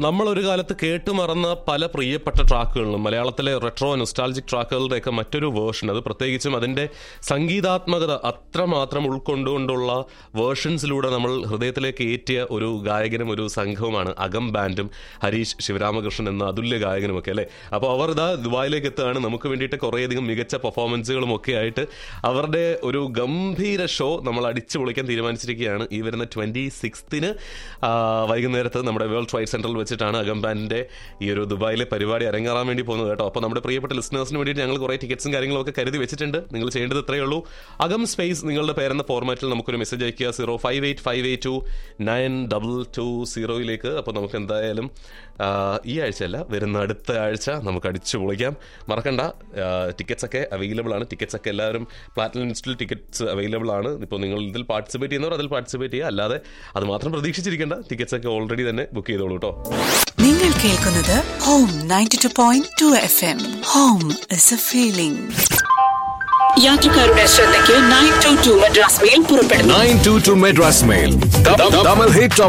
നമ്മൾ ഒരു കാലത്ത് കേട്ടു മറന്ന പല പ്രിയപ്പെട്ട ട്രാക്കുകളിലും മലയാളത്തിലെ റെട്രോ നൊസ്റ്റാൾജിക് ട്രാക്കുകളുടെയൊക്കെ മറ്റൊരു വേർഷൻ അത് പ്രത്യേകിച്ചും അതിന്റെ സംഗീതാത്മകത അത്രമാത്രം ഉൾക്കൊണ്ടുകൊണ്ടുള്ള വേർഷൻസിലൂടെ നമ്മൾ ഹൃദയത്തിലേക്ക് ഏറ്റിയ ഒരു ഗായകനും ഒരു സംഘവുമാണ് അകം ബാൻഡും ഹരീഷ് ശിവരാമകൃഷ്ണൻ എന്ന അതുല്യ ഗായകനും ഒക്കെ അല്ലേ അപ്പോൾ അവർ ഇതാ ദുബായിലേക്ക് എത്തുകയാണ് നമുക്ക് വേണ്ടിയിട്ട് കുറേയധികം മികച്ച പെർഫോമൻസുകളും ഒക്കെ ആയിട്ട് അവരുടെ ഒരു ഗംഭീര ഷോ നമ്മൾ അടിച്ചു പൊളിക്കാൻ തീരുമാനിച്ചിരിക്കുകയാണ് ഈ വരുന്ന ട്വന്റി സിക്സ്തിന് വൈകുന്നേരത്ത് നമ്മുടെ വേൾഡ് ട്രൈഡ് സെന്ററിൽ വെച്ചിട്ടാണ് അകം ബാൻഡിന്റെ ഈ ഒരു ദുബായിലെ പരിപാടി അരങ്ങേറാൻ വേണ്ടി പോകുന്നത് കേട്ടോ അപ്പോൾ നമ്മുടെ പ്രിയപ്പെട്ട ലിസണേഴ്സിന് വേണ്ടിയിട്ട് ഞങ്ങൾ കുറേ ടിക്കറ്റ്സും കാര്യങ്ങളും ഒക്കെ കരുതി വെച്ചിട്ടുണ്ട് നിങ്ങൾ ചെയ്യേണ്ടത് ഇത്രയേ ഉള്ളൂ അകം സ്പേസ് നിങ്ങളുടെ പേരെന്ന ഫോർമാറ്റിൽ നമുക്കൊരു മെസ്സേജ് അയക്കുക zero five eight five eight two nine double two സീറോയിലേക്ക് അപ്പോൾ നമുക്ക് എന്തായാലും ആ, ഈ ആഴ്ചയല്ല വരുന്ന അടുത്ത ആഴ്ച നമുക്ക് അടിച്ചു പൊളിക്കാം മറക്കണ്ട ടിക്കറ്റ്സ് ഒക്കെ അവൈലബിൾ ആണ് ടിക്കറ്റ്സ് ഒക്കെ എല്ലാവരും പ്ലാറ്റിനം ലിസ്റ്റിൽ ടിക്കറ്റ്സ് അവൈലബിൾ ആണ് ഇപ്പോൾ നിങ്ങൾ ഇതിൽ പാർട്ടിസിപ്പേറ്റ് ചെയ്യുന്നവർ അതിൽ പാർട്ടിസിപ്പേറ്റ് ചെയ്യുക അല്ലാതെ അത് മാത്രം പ്രതീക്ഷിച്ചിരിക്കേണ്ട ടിക്കറ്റ്സ് ഒക്കെ ഓൾറെഡി തന്നെ ബുക്ക് ചെയ്തോളൂ കേട്ടോ നിങ്ങൾ കേൾക്കുന്നത് home ninety two point two F M home is a feeling യാത്രക്കാരുടെ ശ്രദ്ധയ്ക്ക് nine two two Madras mail പുറപ്പെടുന്നു 922 Madras Mail. Double hit of